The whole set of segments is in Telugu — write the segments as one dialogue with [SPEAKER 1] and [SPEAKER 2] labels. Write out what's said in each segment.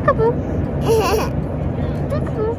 [SPEAKER 1] Peekaboo. Peekaboo.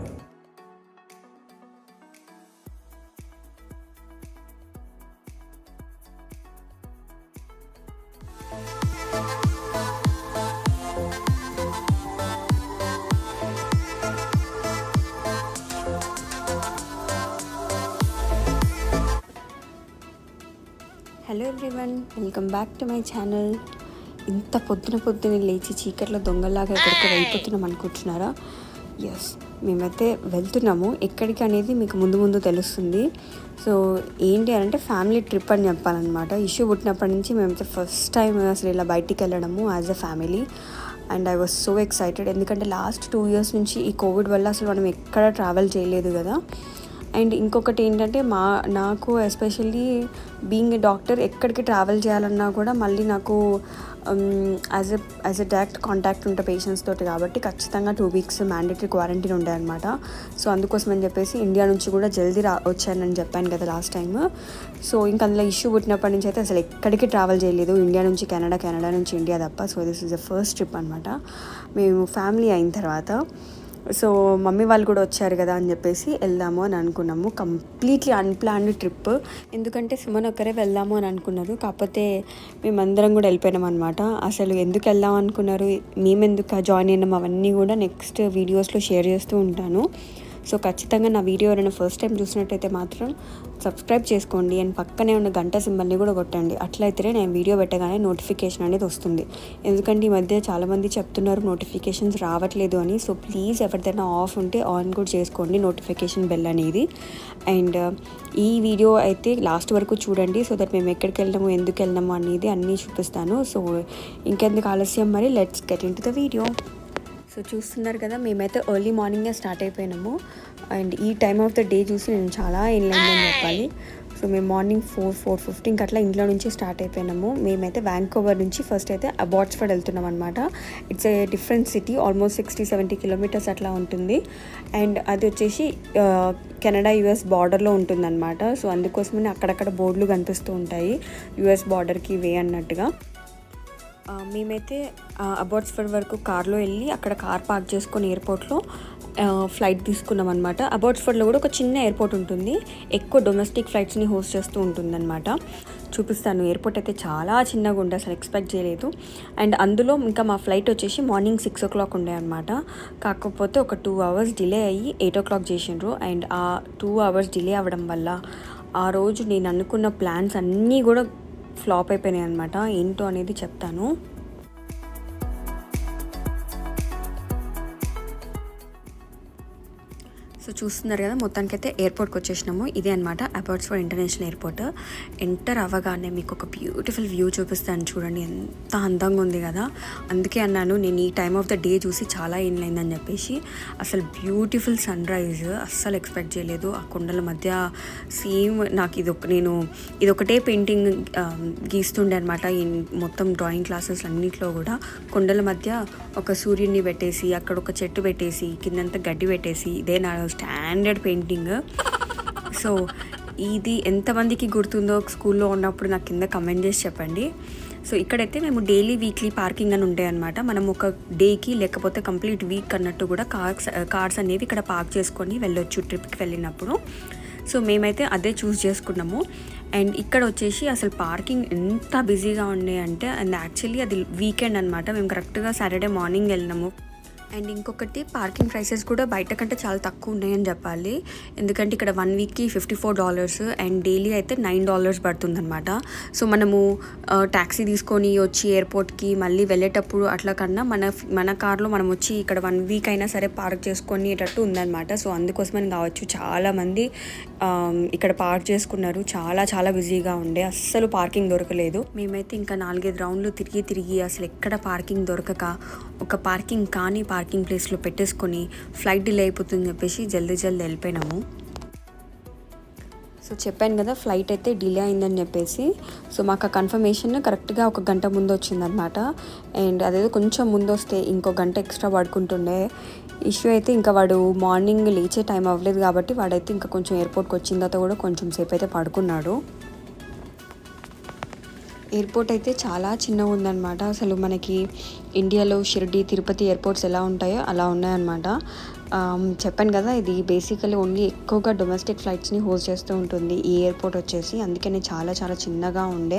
[SPEAKER 2] Hello everyone welcome back to my channel ఇంత పొద్దున పొద్దున లేచి చీకట్లో దొంగల్లాగా ఎక్కడికి వెళ్ళిపోతున్నాం అనుకుంటున్నారా ఎస్ మేమైతే వెళ్తున్నాము ఎక్కడికి అనేది మీకు ముందు ముందు తెలుస్తుంది సో ఏంటి అని అంటే ఫ్యామిలీ ట్రిప్ అని చెప్పాలన్నమాట ఇష్యూ పుట్టినప్పటి నుంచి మేమైతే ఫస్ట్ టైం అసలు ఇలా బయటికి వెళ్ళడము as a family and I was so excited ఎందుకంటే లాస్ట్ టూ ఇయర్స్ నుంచి ఈ కోవిడ్ వల్ల అసలు మనం ఎక్కడ ట్రావెల్ చేయలేదు కదా అండ్ ఇంకొకటి ఏంటంటే మా నాకు ఎస్పెషల్లీ బీయింగ్ ఏ డాక్టర్ ఎక్కడికి ట్రావెల్ చేయాలన్నా కూడా మళ్ళీ నాకు as a as a direct contact ఉంటే పేషెంట్స్ తోటి కాబట్టి ఖచ్చితంగా టూ వీక్స్ మ్యాండేటరీ క్వారంటైన్ ఉండే అనమాట సో అందుకోసం అని చెప్పేసి ఇండియా నుంచి కూడా జల్దీ రా వచ్చానని చెప్పాను కదా లాస్ట్ టైం సో ఇంకా అందులో ఇష్యూ పుట్టినప్పటి నుంచి అయితే అసలు ఎక్కడికి ట్రావెల్ చేయలేదు ఇండియా నుంచి కెనడా కెనడా నుంచి ఇండియా తప్ప so this is the first trip అనమాట మేము ఫ్యామిలీ అయిన తర్వాత సో మమ్మీ వాళ్ళు కూడా వచ్చారు కదా అని చెప్పేసి వెళ్దాము అని అనుకున్నాము కంప్లీట్లీ అన్ప్లాన్డ్ ట్రిప్ ఎందుకంటే సుమన్ ఒక్కరే వెళ్దాము అని అనుకున్నారు కాకపోతే మేమందరం కూడా వెళ్ళిపోయినాం అనమాట అసలు ఎందుకు వెళ్దాం అనుకున్నారు మేము ఎందుకు జాయిన్ అయినాం అవన్నీ కూడా నెక్స్ట్ వీడియోస్లో షేర్ చేస్తూ ఉంటాను సో ఖచ్చితంగా నా వీడియో ఎవరైనా ఫస్ట్ టైం చూసినట్టయితే మాత్రం సబ్స్క్రైబ్ చేసుకోండి అండ్ పక్కనే ఉన్న గంట సింబల్ని కూడా కొట్టండి అట్లయితే నేను వీడియో పెట్టగానే నోటిఫికేషన్ అనేది వస్తుంది ఎందుకంటే ఈ మధ్య చాలామంది చెప్తున్నారు నోటిఫికేషన్స్ రావట్లేదు అని సో ప్లీజ్ ఎవరిదైనా ఆఫ్ ఉంటే ఆన్ కూడా చేసుకోండి నోటిఫికేషన్ బెల్ అనేది అండ్ ఈ వీడియో అయితే లాస్ట్ వరకు చూడండి సో దట్ మేము ఎక్కడికి వెళ్ళాము ఎందుకు వెళ్ళాము అనేది అన్నీ చూపిస్తాను సో ఇంకెందుకు ఆలస్యం మరి let's get into the video so చూస్తున్నారు కదా మేమైతే ఎర్లీ మార్నింగే స్టార్ట్ అయిపోయినాము అండ్ ఈ టైమ్ ఆఫ్ ద డే చూసి నేను చాలా ఏంలేదని చెప్పాలి సో మేము మార్నింగ్ ఫోర్ ఫోర్ ఫిఫ్టీన్కి అట్లా ఇంట్లో నుంచి స్టార్ట్ అయిపోయినాము మేమైతే వ్యాంకోవర్ నుంచి ఫస్ట్ అయితే అబాట్స్ఫర్డ్ వెళ్తున్నాం అనమాట it's a different city almost sixty seventy kilometres అట్లా ఉంటుంది అండ్ అది వచ్చేసి కెనడా యుఎస్ బార్డర్లో ఉంటుందన్నమాట సో అందుకోసమని అక్కడక్కడ బోర్డులు కనిపిస్తూ ఉంటాయి యుఎస్ బార్డర్కి వే అన్నట్టుగా ఆ, మేమైతే అబాట్స్ఫర్డ్ వరకు కార్లో వెళ్ళి అక్కడ కార్ పార్క్ చేసుకొని ఎయిర్పోర్ట్లో ఆ, ఫ్లైట్ తీసుకున్నాం అనమాట అబాట్స్ఫర్డ్లో కూడా ఒక చిన్న ఎయిర్పోర్ట్ ఉంటుంది ఎక్కువ డొమెస్టిక్ ఫ్లైట్స్ని హోస్ట్ చేస్తూ ఉంటుందన్నమాట చూపిస్తాను ఎయిర్పోర్ట్ అయితే చాలా చిన్నగా ఉండే అసలు ఎక్స్పెక్ట్ చేయలేదు అండ్ అందులో ఇంకా మా ఫ్లైట్ వచ్చేసి మార్నింగ్ సిక్స్ ఓ క్లాక్ ఉండే అనమాట కాకపోతే ఒక టూ అవర్స్ డిలే అయ్యి ఎయిట్ ఓ క్లాక్ చేసిండ్రు అండ్ ఆ టూ అవర్స్ డిలే అవ్వడం వల్ల ఆ రోజు నేను అనుకున్న ప్లాన్స్ అన్నీ కూడా ఫ్లాప్ అయిపోయినాయి అనమాట ఏంటో అనేది చెప్తాను సో చూస్తున్నారు కదా మొత్తానికైతే ఎయిర్పోర్ట్కి వచ్చేసినాము ఇదే అనమాట అబార్ట్స్ఫర్డ్ ఇంటర్నేషనల్ ఎయిర్పోర్ట్ ఎంటర్ అవ్వగానే మీకు ఒక బ్యూటిఫుల్ వ్యూ చూపిస్తాను చూడండి ఎంత అందంగా ఉంది కదా అందుకే అన్నాను నేను ఈ టైమ్ ఆఫ్ ద డే చూసి చాలా ఏళ్ళైందని చెప్పేసి అసలు బ్యూటిఫుల్ సన్ రైజ్ అస్సలు ఎక్స్పెక్ట్ చేయలేదు ఆ కొండల మధ్య సేమ్ నాకు ఇది ఒక నేను ఇది ఒకటే పెయింటింగ్ గీస్తుండే అనమాట ఈ మొత్తం డ్రాయింగ్ క్లాసెస్ అన్నిట్లో కూడా కొండల మధ్య ఒక సూర్యుడిని పెట్టేసి అక్కడ ఒక చెట్టు పెట్టేసి కిందంతా గడ్డి పెట్టేసి ఇదే నా స్టాండర్డ్ పెయింటింగ్ సో ఇది ఎంతమందికి గుర్తుందో స్కూల్లో ఉన్నప్పుడు నాకు కింద కమెంట్ చేసి చెప్పండి సో ఇక్కడైతే మేము డైలీ వీక్లీ పార్కింగ్ అని ఉంటాయి అనమాట మనం ఒక డేకి లేకపోతే కంప్లీట్ వీక్ అన్నట్టు కూడా కార్స్ కార్స్ అనేవి ఇక్కడ పార్క్ చేసుకొని వెళ్ళొచ్చు ట్రిప్కి వెళ్ళినప్పుడు సో మేమైతే అదే చూస్ చేసుకున్నాము అండ్ ఇక్కడ వచ్చేసి అసలు పార్కింగ్ ఎంత బిజీగా ఉండే అంటే అండ్ యాక్చువల్లీ అది వీకెండ్ అనమాట మేము కరెక్ట్గా సాటర్డే మార్నింగ్ వెళ్ళినాము అండ్ ఇంకొకటి పార్కింగ్ ప్రైసెస్ కూడా బయట కంటే చాలా తక్కువ ఉన్నాయని చెప్పాలి ఎందుకంటే ఇక్కడ వన్ వీక్కి fifty four dollars and daily అయితే నైన్ డాలర్స్ పడుతుందన్నమాట సో మనము ట్యాక్సీ తీసుకొని వచ్చి ఎయిర్పోర్ట్కి మళ్ళీ వెళ్ళేటప్పుడు అట్లా కన్నా మన మన కార్లో మనం వచ్చి ఇక్కడ వన్ వీక్ అయినా సరే పార్క్ చేసుకునేటట్టు ఉందన్నమాట సో అందుకోసమని కావచ్చు చాలామంది ఇక్కడ పార్క్ చేసుకున్నారు చాలా చాలా బిజీగా ఉండే అస్సలు పార్కింగ్ దొరకలేదు మేమైతే ఇంకా నాలుగైదు రౌండ్లు తిరిగి తిరిగి అసలు ఎక్కడ పార్కింగ్ దొరకక ఒక పార్కింగ్ కానీ పార్కింగ్ ప్లేస్లో పెట్టేసుకొని ఫ్లైట్ డిలే అయిపోతుందని చెప్పేసి జల్దీ జల్దీ వెళ్ళిపోయినాము సో చెప్పాను కదా ఫ్లైట్ అయితే డిలే అయిందని చెప్పేసి సో మాకు ఆ కన్ఫర్మేషన్ కరెక్ట్గా ఒక గంట ముందు వచ్చిందనమాట అండ్ అదేదో కొంచెం ముందు వస్తే ఇంకో గంట ఎక్స్ట్రా పడుకుంటుండే ఇష్యూ అయితే ఇంకా వాడు మార్నింగ్ లేచే టైం అవ్వలేదు కాబట్టి వాడైతే ఇంకా కొంచెం ఎయిర్పోర్ట్కి వచ్చిన తర్వాత కూడా కొంచెం సేపు అయితే పడుకున్నాడు ఎయిర్పోర్ట్ అయితే చాలా చిన్నగా ఉందన్నమాట అసలు మనకి ఇండియాలో షిర్డి తిరుపతి ఎయిర్పోర్ట్స్ ఎలా ఉంటాయో అలా ఉన్నాయన్నమాట ఆమ్, చెప్పాను కదా ఇది బేసికలీ ఓన్లీ ఎక్కువగా డొమెస్టిక్ ఫ్లైట్స్ని హోస్ట్ చేస్తూ ఉంటుంది ఈ ఎయిర్పోర్ట్ వచ్చేసి అందుకని చాలా చాలా చిన్నగా ఉండే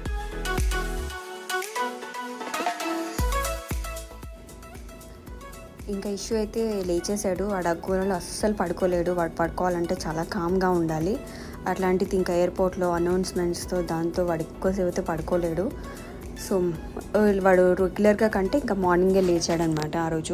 [SPEAKER 2] ఇంకా ఇష్యూ అయితే లేచేశాడు వాడు ఆ కూరలో అస్సలు పడుకోలేడు వాడు పడుకోవాలంటే చాలా కామ్గా ఉండాలి అట్లాంటిది ఇంకా ఎయిర్పోర్ట్లో అనౌన్స్మెంట్స్తో దాంతో వాడు ఎక్కువసేపు అయితే పడుకోలేడు సో వాడు రెగ్యులర్గా కంటే ఇంకా మార్నింగే లేచాడనమాట ఆ రోజు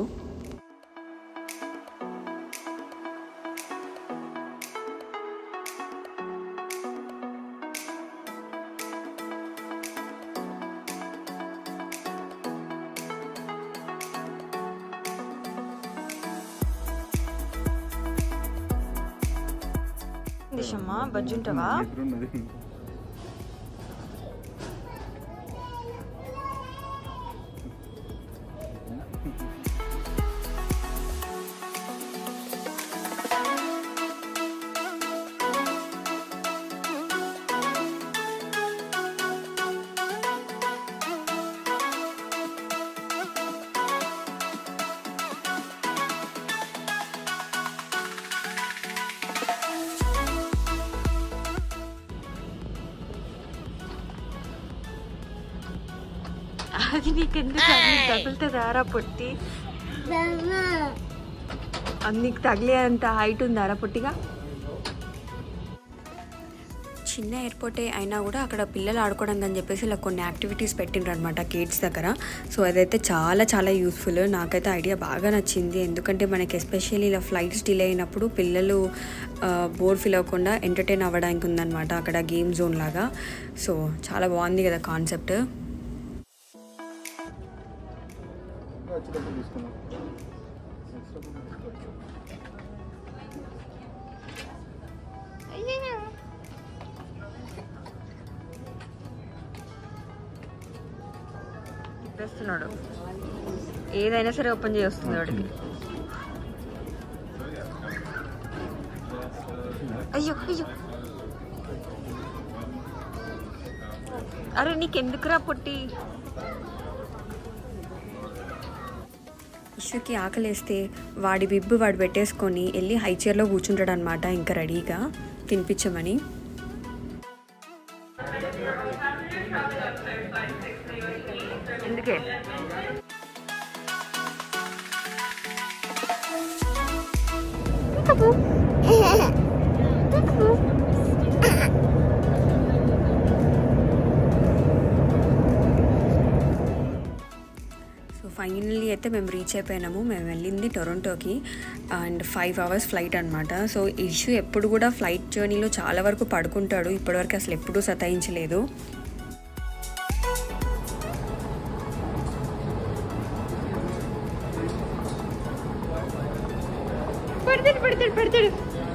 [SPEAKER 2] దిశమ్మా బజ్జుంటావా అది నీకెందుకు అది తగులుతుంది ఆరా పొట్టి అది నీకు తగిలే అంత హైట్ ఉంది ఆరా పొట్టిగా చిన్న ఎయిర్పోర్టే అయినా కూడా అక్కడ పిల్లలు ఆడుకోవడానికి అని చెప్పేసి ఇలా కొన్ని యాక్టివిటీస్ పెట్టిండ్రు అనమాట కిడ్స్ దగ్గర సో అదైతే చాలా చాలా యూస్ఫుల్ నాకైతే ఐడియా బాగా నచ్చింది ఎందుకంటే మనకి ఎస్పెషల్లీ ఇలా ఫ్లైట్స్ డిలే అయినప్పుడు పిల్లలు బోర్ ఫీల్ అవ్వకుండా ఎంటర్టైన్ అవ్వడానికి ఉందన్నమాట అక్కడ గేమ్ జోన్ లాగా సో చాలా బాగుంది కదా కాన్సెప్ట్
[SPEAKER 1] వచ్చేటప్పుడు తీసుకున్నాం
[SPEAKER 2] తిప్పేస్తున్నాడు ఏదైనా సరే ఓపెన్ చేస్తుంది వాడికి అయ్యో అయ్యో అరే నీకెందుకురా పొట్టి ఇష్యూకి ఆకలేస్తే వాడి బిబ్బు వాడు పెట్టేసుకొని వెళ్ళి హై చైర్లో కూర్చుంటాడు అనమాట ఇంకా రెడీగా తినిపించమని ఎందుకే సో ఫైనల్లీ అయితే మేము రీచ్ అయిపోయినాము మేము వెళ్ళింది టొరంటోకి అండ్ ఫైవ్ అవర్స్ ఫ్లైట్ అనమాట సో ఇష్యూ ఎప్పుడు కూడా ఫ్లైట్ జర్నీలో చాలా వరకు పడుకుంటాడు ఇప్పటివరకు అసలు ఎప్పుడూ సతాయించలేదు పడతాడు పడతాడు పడతాడు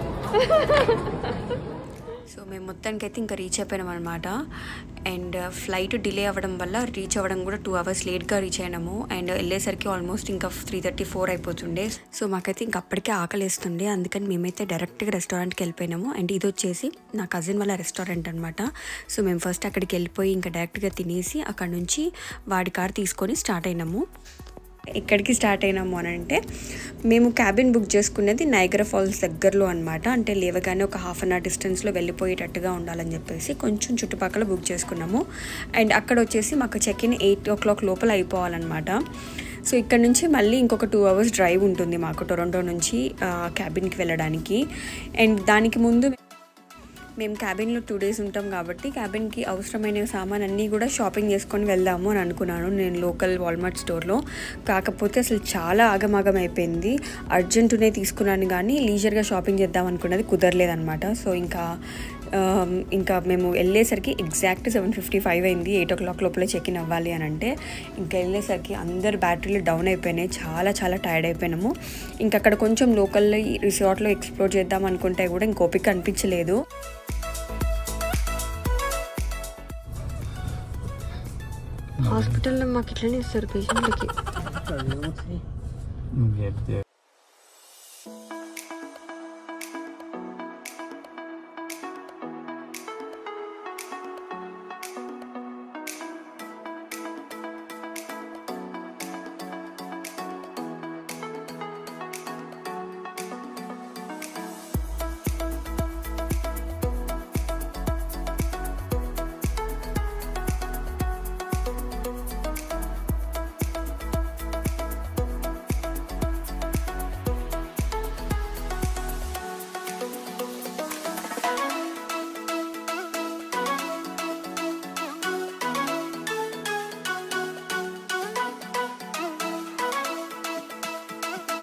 [SPEAKER 2] సో మేము మొత్తానికి అయితే ఇంకా రీచ్ అయిపోయినాం అనమాట అండ్ ఫ్లైట్ డిలే అవ్వడం వల్ల రీచ్ అవ్వడం కూడా టూ అవర్స్ లేట్గా రీచ్ అయినాము అండ్ వెళ్ళేసరికి ఆల్మోస్ట్ ఇంకా త్రీ థర్టీ ఫోర్ అయిపోతుండే సో మాకైతే ఇంకా అప్పటికే ఆకలిస్తుండే అందుకని మేమైతే డైరెక్ట్గా రెస్టారెంట్కి వెళ్ళిపోయినాము అండ్ ఇది వచ్చేసి నా కజిన్ వాళ్ళ రెస్టారెంట్ అనమాట సో మేము ఫస్ట్ అక్కడికి వెళ్ళిపోయి ఇంకా డైరెక్ట్గా తినేసి అక్కడ నుంచి వాడి కార్ తీసుకొని స్టార్ట్ అయినాము ఎక్కడికి స్టార్ట్ అయినాము అని అంటే మేము క్యాబిన్ బుక్ చేసుకునేది నైగరా ఫాల్స్ దగ్గరలో అనమాట అంటే లేవగానే ఒక హాఫ్ అన్ అవర్ డిస్టెన్స్లో వెళ్ళిపోయేటట్టుగా ఉండాలని చెప్పేసి కొంచెం చుట్టుపక్కల బుక్ చేసుకున్నాము అండ్ అక్కడ వచ్చేసి మాకు check in eight o'clock లోపల అయిపోవాలన్నమాట సో ఇక్కడ నుంచి మళ్ళీ ఇంకొక టూ అవర్స్ డ్రైవ్ ఉంటుంది మాకు టొరంటో నుంచి క్యాబిన్కి వెళ్ళడానికి అండ్ దానికి ముందు మేము క్యాబిన్లో టూ డేస్ ఉంటాం కాబట్టి క్యాబిన్కి అవసరమైన సామాన్ అన్నీ కూడా షాపింగ్ చేసుకొని వెళ్దాము అని అనుకున్నాను నేను లోకల్ వాల్మార్ట్ స్టోర్లో కాకపోతే అసలు చాలా ఆగమాగం అయిపోయింది అర్జెంటునే తీసుకున్నాను కానీ లీజర్గా షాపింగ్ చేద్దాం అనుకున్నది కుదరలేదనమాట సో ఇంకా ఆమ్, ఇంకా మేము వెళ్ళేసరికి ఎగ్జాక్ట్ సెవెన్ ఫిఫ్టీ ఫైవ్ అయింది ఎయిట్ ఓ క్లాక్ లోపల చెక్ ఇన్ అవ్వాలి అని అంటే ఇంకా వెళ్ళేసరికి అందరు బ్యాటరీలు డౌన్ అయిపోయినాయి చాలా చాలా టైర్డ్ అయిపోయినాము ఇంకా అక్కడ కొంచెం లోకల్ రిసార్ట్లో ఎక్స్ప్లోర్ చేద్దాం అనుకుంటే కూడా ఇంక ఓపిక అనిపించలేదు హాస్పిటల్లో మాకు ఇట్లనే ఇస్తారు పేషెంట్లకి
[SPEAKER 1] నువ్వు చెప్తే